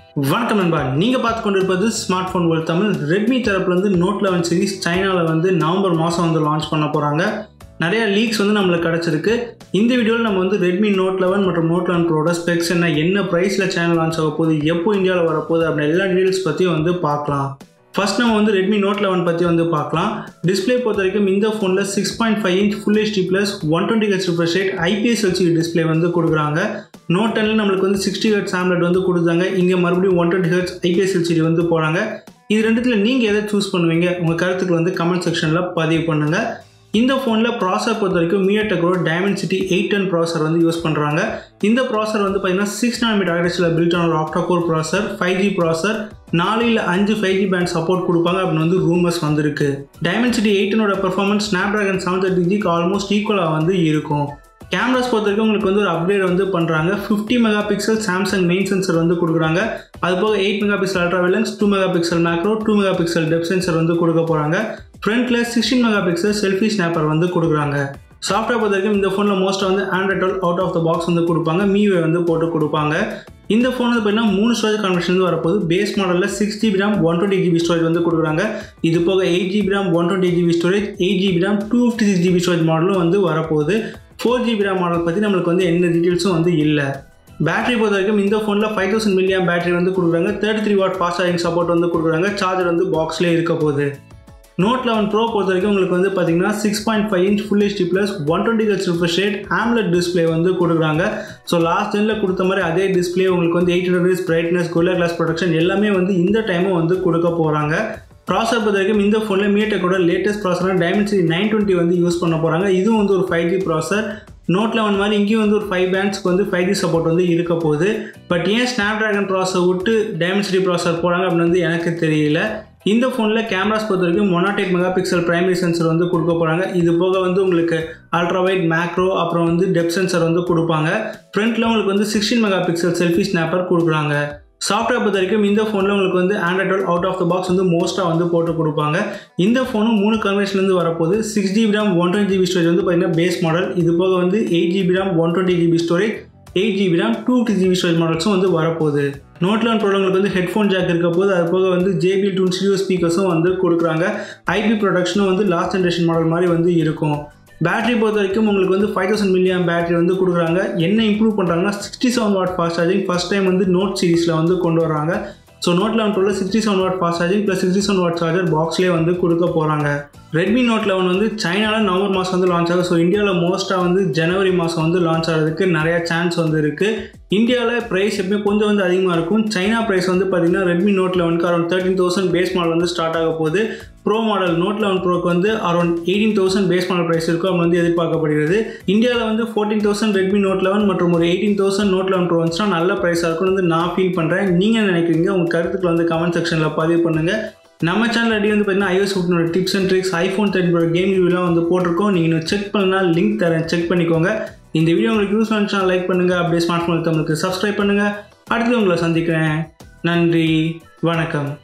வணக்கம் நண்பா நீங்கள் பார்த்து கொண்டிருப்பது smart phone world Tamil Redmi தரப்புலேருந்து நோட் லெவன் சீரிஸ் சைனாவில் வந்து நவம்பர் மாதம் வந்து லான்ச் பண்ண போகிறாங்க நிறைய லீக்ஸ் வந்து நம்மளுக்கு கிடச்சிருக்கு இந்த வீடியோவில் நம்ம வந்து ரெட்மி நோட் லெவன் மற்றும் நோட் லெவன் ப்ரோட ஸ்பெக்ஸ் என்ன என்ன ப்ரைஸில் சேனல் லான்ச் ஆக போகுது எப்போ இந்தியாவில் வரப்போகுது அப்படின்னு எல்லா டீட்டெயில்ஸ் பற்றியும் வந்து பார்க்கலாம் ஃபர்ஸ்ட் நம்ம வந்து ரெட்மி நோட் லெவன் பற்றி வந்து பார்க்கலாம் டிஸ்பிளே பொறுத்த வரைக்கும் இந்த ஃபோனில் six point five inch full HD plus one twenty H refresh rate IPS LCD display வந்து கொடுக்குறாங்க நோட் டென்னில் நம்மளுக்கு வந்து சிக்ஸ்டி ஹெட்ஸ் ஆம்லெட் வந்து கொடுத்தாங்க இங்கே மறுபடியும் one twenty hertz IPS LCD வந்து போகிறாங்க இது ரெண்டுத்தில் நீங்கள் எதை சூஸ் பண்ணுவீங்க உங்கள் கருத்துக்கள் வந்து கமெண்ட் செக்ஷனில் பதிவு பண்ணுங்கள் இந்த ஃபோனில் ப்ராசர் பொறுத்த வரைக்கும் மியோடெக்கோட டைமென்சிட்டி எயிட் டென் ப்ராசர் வந்து யூஸ் பண்ணுறாங்க இந்த ப்ராசர் வந்து பார்த்தீங்கன்னா சிக்ஸ் நாமிட் ஆக்டஸில் பில்ட் ஆன ஒரு ஆக்டாகோர் ப்ராசர் ஃபைவ் ஜி ப்ராசர் நாலு இல்லை அஞ்சு ஃபைவ் ஜி பேண்ட் சப்போர்ட் கொடுப்பாங்க அப்படின்னு வந்து ரூமர்ஸ் வந்திருக்கு டைமென்சிட்டி எயிட்டனோட performance Snapdragon seven thirty ஜிக்கு ஆல்மோஸ்ட் ஈக்குவலாக வந்து இருக்கும் கேமராஸ் பொறுத்த வரைக்கும் உங்களுக்கு வந்து ஒரு அப்டேட் வந்து பண்ணுறாங்க fifty mega pixel Samsung main sensor வந்து கொடுக்குறாங்க அது போக எயிட் மெகா பிக்சல் அல்ட்ரா வெலன்ஸ் two mega pixel macro two mega pixel depth sensor வந்து கொடுக்க போகிறாங்க ஃப்ரண்ட்டில் sixteen mega pixel selfie snapper வந்து கொடுக்குறாங்க சாஃப்ட்வேர் பொறுத்த வரைக்கும் இந்த ஃபோனில் மோஸ்ட்டாக வந்து Android twelve out of the box வந்து கொடுப்பாங்க மீவே வந்து போட்டு கொடுப்பாங்க இந்த ஃபோன் வந்து பார்த்தீங்கன்னா மூணு ஸ்டோரேஜ் கன்வெர்ஷன் வந்து வரப்போகுது பேஸ் மாடலில் six GB RAM one twenty GB storage வந்து கொடுக்குறாங்க இது போக eight GB RAM one twenty GB storage eight GB RAM two fifty six GB storage மாடலும் வந்து வரப்போகுது ஃபோர் ஜிபி ரேம் மாடல் பற்றி நம்மளுக்கு வந்து எந்த டீட்டெயில்ஸும் வந்து இல்லை பேட்டரி பொறுத்த வரைக்கும் இந்த ஃபோனில் ஃபைவ் தௌசண்ட் மில்லியம் பேட்டரி வந்து கொடுக்குறாங்க thirty three watt fast charging support வந்து கொடுக்குறாங்க சார்ஜர் வந்து பாக்ஸ்லேயே இருக்க போகுது நோட் லெவன் ப்ரோ பொறுத்த வரைக்கும் உங்களுக்கு வந்து பார்த்தீங்கன்னா six point five inch full HD plus one twenty H refresh rate AMOLED display வந்து கொடுக்குறாங்க ஸோ லாஸ்ட் ஜெனில் கொடுத்த மாதிரி அதே டிஸ்பிளே உங்களுக்கு வந்து eight hundred brightness Gorilla glass protection எல்லாமே வந்து இந்த டைமும் வந்து கொடுக்க போகிறாங்க ப்ராசர் பொறுத்த வரைக்கும் இந்த ஃபோனில் மியோடெக்கோட லேட்டஸ்ட் ப்ராசராக டைமென்சிட்டி நைன் டுவெண்ட்டி வந்து யூஸ் பண்ண போகிறாங்க இதுவும் வந்து ஒரு five G processor Note eleven மாதிரி இங்கேயும் வந்து ஒரு ஃபைவ் பேண்ட்ஸ்க்கு வந்து ஃபைவ் ஜி சப்போர்ட் வந்து இருக்க போகுது பட் ஏன் ஸ்னாப் ட்ராகன் ப்ராசர் விட்டு டைமென்சிட்டி ப்ராசர் போகிறாங்க அப்படின்னு வந்து எனக்கு தெரியல இந்த ஃபோனில் கேமராஸ் பொறுத்த வரைக்கும் மொனாடெக் மெகா பிக்சல் பிரைமரி சென்சர் வந்து கொடுக்க போகிறாங்க இது போக வந்து உங்களுக்கு அல்ட்ராவைட் மேக்ரோ அப்புறம் வந்து டெப் சென்சர் வந்து கொடுப்பாங்க ஃப்ரண்ட்டில் உங்களுக்கு வந்து sixteen mega pixel selfie snapper கொடுக்குறாங்க சாஃப்ட்வேர் பொறுத்த வரைக்கும் இந்த ஃபோனில் உங்களுக்கு வந்து Android twelve out of the box வந்து மோஸ்ட்டாக வந்து போட்டு கொடுப்பாங்க இந்த ஃபோனும் மூணு கன்வெர்ஷன்லேருந்து வரப்போகுது six GB RAM one twenty GB storage வந்து பார்த்தீங்கன்னா பேஸ் மாடல் இது போக வந்து eight GB RAM one twenty GB storage eight GB RAM two fifty GB storage மாடல்ஸும் வந்து வரப்போகுது நோட் லெவன் ப்ரோடக்ட்களுக்கு வந்து ஹெட்ஃபோன் ஜாக் இருக்க போது அது போக வந்து ஜேபி டூன் ஸ்டூடியோ ஸ்பீக்கர்ஸும் வந்து கொடுக்குறாங்க ஐபி ப்ரொடக்ஷனும் வந்து லாஸ்ட் ஜென்ரேஷன் மாடல் மாதிரி வந்து இருக்கும் பேட்டரி பொறுத்த வரைக்கும் உங்களுக்கு வந்து ஃபைவ் தௌசண்ட் மில்லியம் பேட்டரி வந்து கொடுக்குறாங்க என்ன இம்ப்ரூவ் பண்ணுறாங்கன்னா sixty seven watt fast charging first time வந்து நோட் சீரிஸில் வந்து கொண்டு வராங்க so Note eleven twelve sixty seven watt fast charging plus sixty seven watt charger பாக்ஸ்லேயே வந்து கொடுக்க போகிறாங்க ரெட்மி நோட் லெவன் வந்து சைனாவில் நவம்பர் மாதம் வந்து லான்ச் ஆகும் ஸோ இந்தியாவில் மோஸ்ட்டாக வந்து ஜனவரி மாதம் வந்து லான்ச் ஆகிறதுக்கு நிறையா சான்ஸ் வந்து இருக்குது இந்தியாவில் ப்ரைஸ் எப்பவுமே கொஞ்சம் வந்து அதிகமாக இருக்கும் சைனா ப்ரைஸ் வந்து பார்த்திங்கன்னா ரெட்மி நோட் லெவனுக்கு around thirteen thousand base model வந்து ஸ்டார்ட் ஆக போகுது ப்ரோ மாடல் நோட் லெவன் ப்ரோக்கு வந்து around eighteen thousand base model price இருக்கும் அப்படின்னு வந்து எதிர்பார்க்கப்படுகிறது இந்தியாவில் வந்து fourteen thousand Redmi Note eleven மற்றும் ஒரு eighteen thousand Note eleven Pro வந்துச்சுன்னா நல்ல ப்ரைஸாக இருக்கும்னு வந்து நான் ஃபீல் பண்ணுறேன் நீங்கள் நினைக்கிறீங்க உங்கள் கருத்துக்களை வந்து கமெண்ட் செக்ஷனில் பதிவு பண்ணுங்கள் நம்ம சேனல் அடி வந்து பார்த்தீங்கன்னா ஐஎஸ் ஃபுட்னோட டிப்ஸ் அண்ட் ட்ரிக்ஸ் ஐஃபோன் தேர்ட்டினோட கேம் ரிவ்யூலாம் வந்து போட்டிருக்கோம் நீங்கள் இன்னும் செக் பண்ணால் லிங்க் தரேன் செக் பண்ணிக்கோங்க இந்த வீடியோ உங்களுக்கு யூஸ் பண்ணுச்சுன்னா லைக் பண்ணுங்கள் அப்படியே ஸ்மார்ட் ஃபோன் தமிழுக்கு சப்ஸ்கிரைப் பண்ணுங்கள் அடுத்து உங்களை சந்திக்கிறேன் நன்றி வணக்கம்